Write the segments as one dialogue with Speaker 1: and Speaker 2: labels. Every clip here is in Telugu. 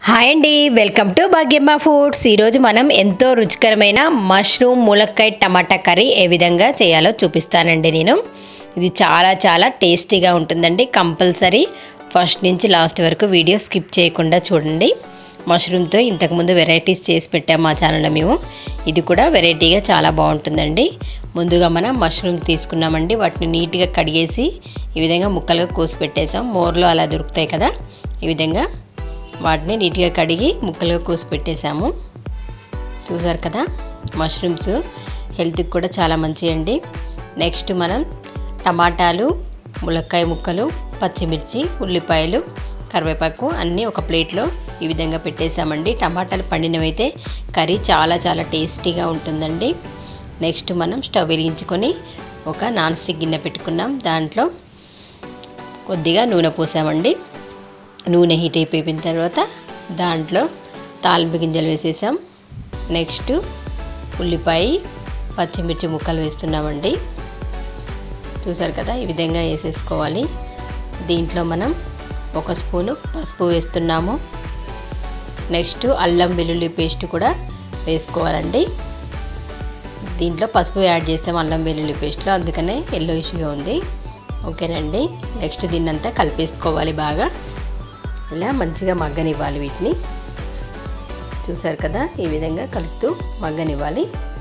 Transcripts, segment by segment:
Speaker 1: హాయ్ అండి వెల్కమ్ టు భాగ్యమ్మ ఫుడ్స్ ఈరోజు మనం ఎంతో రుచికరమైన మష్రూమ్ ములక్కాయ టమాటా కర్రీ ఏ విధంగా చేయాలో చూపిస్తానండి నేను ఇది చాలా చాలా టేస్టీగా ఉంటుందండి కంపల్సరీ ఫస్ట్ నుంచి లాస్ట్ వరకు వీడియో స్కిప్ చేయకుండా చూడండి మష్రూమ్తో ఇంతకుముందు వెరైటీస్ చేసి పెట్టాం మా ఛానల్లో మేము ఇది కూడా వెరైటీగా చాలా బాగుంటుందండి ముందుగా మనం మష్రూమ్ తీసుకున్నామండి వాటిని నీట్గా కడిగేసి ఈ విధంగా ముక్కలుగా కోసి పెట్టేసాం మోర్లో అలా దొరుకుతాయి కదా ఈ విధంగా వాటిని నీట్గా కడిగి ముక్కలుగా కోసి పెట్టేశాము చూసారు కదా మష్రూమ్స్ హెల్త్కి కూడా చాలా మంచియండి నెక్స్ట్ మనం టమాటాలు ములక్కాయ ముక్కలు పచ్చిమిర్చి ఉల్లిపాయలు కరివేపాకు అన్నీ ఒక ప్లేట్లో ఈ విధంగా పెట్టేశామండి టమాటాలు పండినవైతే కర్రీ చాలా చాలా టేస్టీగా ఉంటుందండి నెక్స్ట్ మనం స్టవ్ వెలిగించుకొని ఒక నాన్ స్టిక్ గిన్నె పెట్టుకున్నాం దాంట్లో కొద్దిగా నూనె పోసామండి నూనె హీట్ అయిపోయిన తర్వాత దాంట్లో తాలింపు గింజలు వేసేసాం నెక్స్ట్ ఉల్లిపాయ పచ్చిమిర్చి ముక్కలు వేస్తున్నామండి చూసారు కదా ఈ విధంగా వేసేసుకోవాలి దీంట్లో మనం ఒక స్పూను పసుపు వేస్తున్నాము నెక్స్ట్ అల్లం వెల్లుల్లి పేస్ట్ కూడా వేసుకోవాలండి దీంట్లో పసుపు యాడ్ చేసాం అల్లం వెల్లుల్లి పేస్ట్లో అందుకనే ఎల్లో ఇష్యూగా ఉంది ఓకేనండి నెక్స్ట్ దీన్నంతా కలిపేసుకోవాలి బాగా ఇలా మంచిగా మగ్గనివ్వాలి వీటిని చూసారు కదా ఈ విధంగా కలుపుతూ మగ్గనివ్వాలి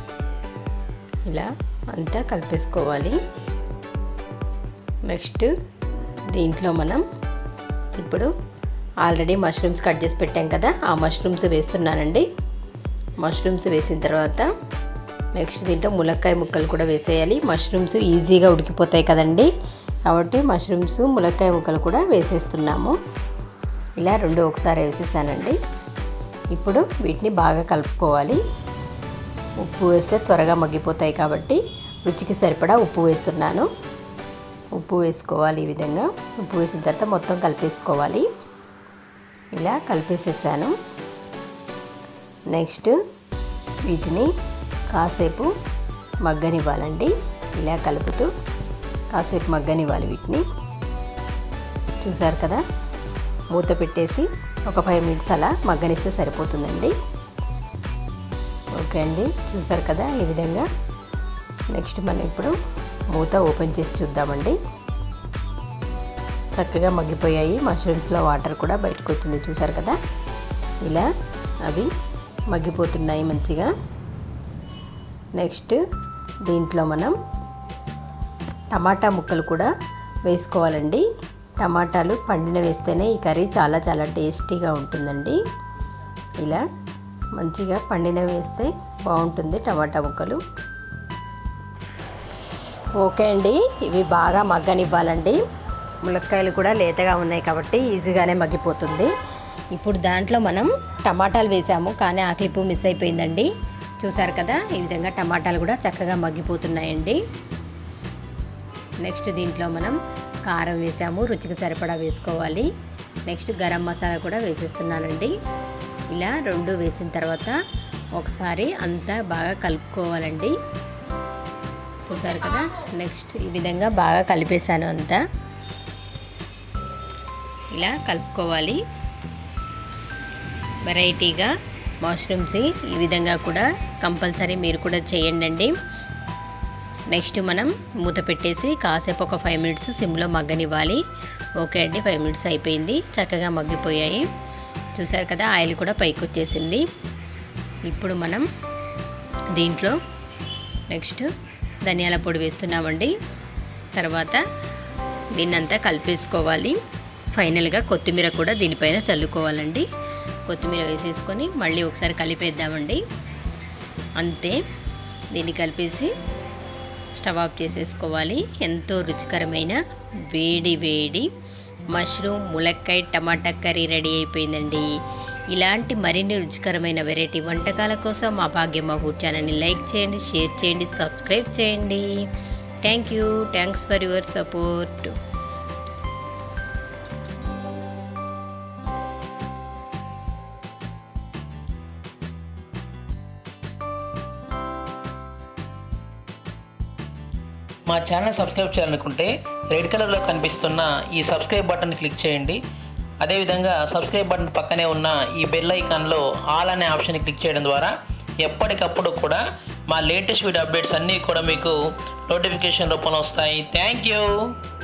Speaker 1: ఇలా అంతా కలిపేసుకోవాలి నెక్స్ట్ దీంట్లో మనం ఇప్పుడు ఆల్రెడీ మష్రూమ్స్ కట్ చేసి పెట్టాం కదా ఆ మష్రూమ్స్ వేస్తున్నానండి మష్రూమ్స్ వేసిన తర్వాత నెక్స్ట్ దీంట్లో ములక్కాయ ముక్కలు కూడా వేసేయాలి మష్రూమ్స్ ఈజీగా ఉడికిపోతాయి కదండి కాబట్టి మష్రూమ్స్ ములక్కాయ ముక్కలు కూడా వేసేస్తున్నాము ఇలా రెండు ఒకసారి వేసేసానండి ఇప్పుడు వీటిని బాగా కలుపుకోవాలి ఉప్పు వేస్తే త్వరగా మగ్గిపోతాయి కాబట్టి రుచికి సరిపడా ఉప్పు వేస్తున్నాను ఉప్పు వేసుకోవాలి ఈ విధంగా ఉప్పు వేసిన తర్వాత మొత్తం కలిపేసుకోవాలి ఇలా కలిపేసేసాను నెక్స్ట్ వీటిని కాసేపు మగ్గనివ్వాలండి ఇలా కలుపుతూ కాసేపు మగ్గనివ్వాలి వీటిని చూసారు కదా మూత పెట్టేసి ఒక ఫైవ్ మినిట్స్ అలా మగ్గనిస్తే సరిపోతుందండి ఓకే అండి చూసారు కదా ఈ విధంగా నెక్స్ట్ మనం ఇప్పుడు మూత ఓపెన్ చేసి చూద్దామండి చక్కగా మగ్గిపోయాయి మష్రూమ్స్లో వాటర్ కూడా బయటకు వచ్చింది చూసారు కదా ఇలా అవి మగ్గిపోతున్నాయి మంచిగా నెక్స్ట్ దీంట్లో మనం టమాటా ముక్కలు కూడా వేసుకోవాలండి టమాటాలు పండిన వేస్తేనే ఈ కర్రీ చాలా చాలా టేస్టీగా ఉంటుందండి ఇలా మంచిగా పండిన వేస్తే బాగుంటుంది టమాటా ముక్కలు ఓకే అండి ఇవి బాగా మగ్గనివ్వాలండి ములక్కాయలు కూడా లేతగా ఉన్నాయి కాబట్టి ఈజీగానే మగ్గిపోతుంది ఇప్పుడు దాంట్లో మనం టమాటాలు వేసాము కానీ ఆకలిపు మిస్ అయిపోయిందండి చూసారు కదా ఈ విధంగా టమాటాలు కూడా చక్కగా మగ్గిపోతున్నాయండి నెక్స్ట్ దీంట్లో మనం కారం వేసాము రుచికి సరిపడా వేసుకోవాలి నెక్స్ట్ గరం మసాలా కూడా వేసేస్తున్నానండి ఇలా రెండు వేసిన తర్వాత ఒకసారి అంతా బాగా కలుపుకోవాలండి చూసారు కదా నెక్స్ట్ ఈ విధంగా బాగా కలిపేసాను అంతా ఇలా కలుపుకోవాలి వెరైటీగా మష్రూమ్స్ ఈ విధంగా కూడా కంపల్సరీ మీరు కూడా చేయండి అండి నెక్స్ట్ మనం మూత పెట్టేసి కాసేపు ఒక ఫైవ్ మినిట్స్ సిమ్లో మగ్గనివ్వాలి ఓకే అండి ఫైవ్ మినిట్స్ అయిపోయింది చక్కగా మగ్గిపోయాయి చూసారు కదా ఆయిల్ కూడా పైకి వచ్చేసింది ఇప్పుడు మనం దీంట్లో నెక్స్ట్ ధనియాల పొడి వేస్తున్నామండి తర్వాత దీన్నంతా కలిపేసుకోవాలి ఫైనల్గా కొత్తిమీర కూడా దీనిపైన చల్లుకోవాలండి కొత్తిమీర వేసేసుకొని మళ్ళీ ఒకసారి కలిపేద్దామండి అంతే దీన్ని కలిపేసి స్టవ్ ఆఫ్ చేసేసుకోవాలి ఎంతో రుచికరమైన వేడి వేడి మష్రూమ్ ములక్కాయ టమాటా కర్రీ రెడీ అయిపోయిందండి ఇలాంటి మరిన్ని రుచికరమైన వెరైటీ వంటకాల కోసం మా భాగ్యమ్మ ఫుడ్ ఛానల్ని లైక్ చేయండి షేర్ చేయండి సబ్స్క్రైబ్ చేయండి thank you thanks for your support
Speaker 2: మా ఛానల్ సబ్స్క్రైబ్ చేయాలనుకుంటే రెడ్ కలర్లో కనిపిస్తున్న ఈ సబ్స్క్రైబ్ బటన్ క్లిక్ చేయండి అదేవిధంగా సబ్స్క్రైబ్ బటన్ పక్కనే ఉన్న ఈ బెల్ ఐకాన్లో ఆల్ అనే ఆప్షన్ క్లిక్ చేయడం ద్వారా ఎప్పటికప్పుడు కూడా మా లేటెస్ట్ వీడియో అప్డేట్స్ అన్నీ కూడా మీకు నోటిఫికేషన్ రూపంలో వస్తాయి థ్యాంక్ యూ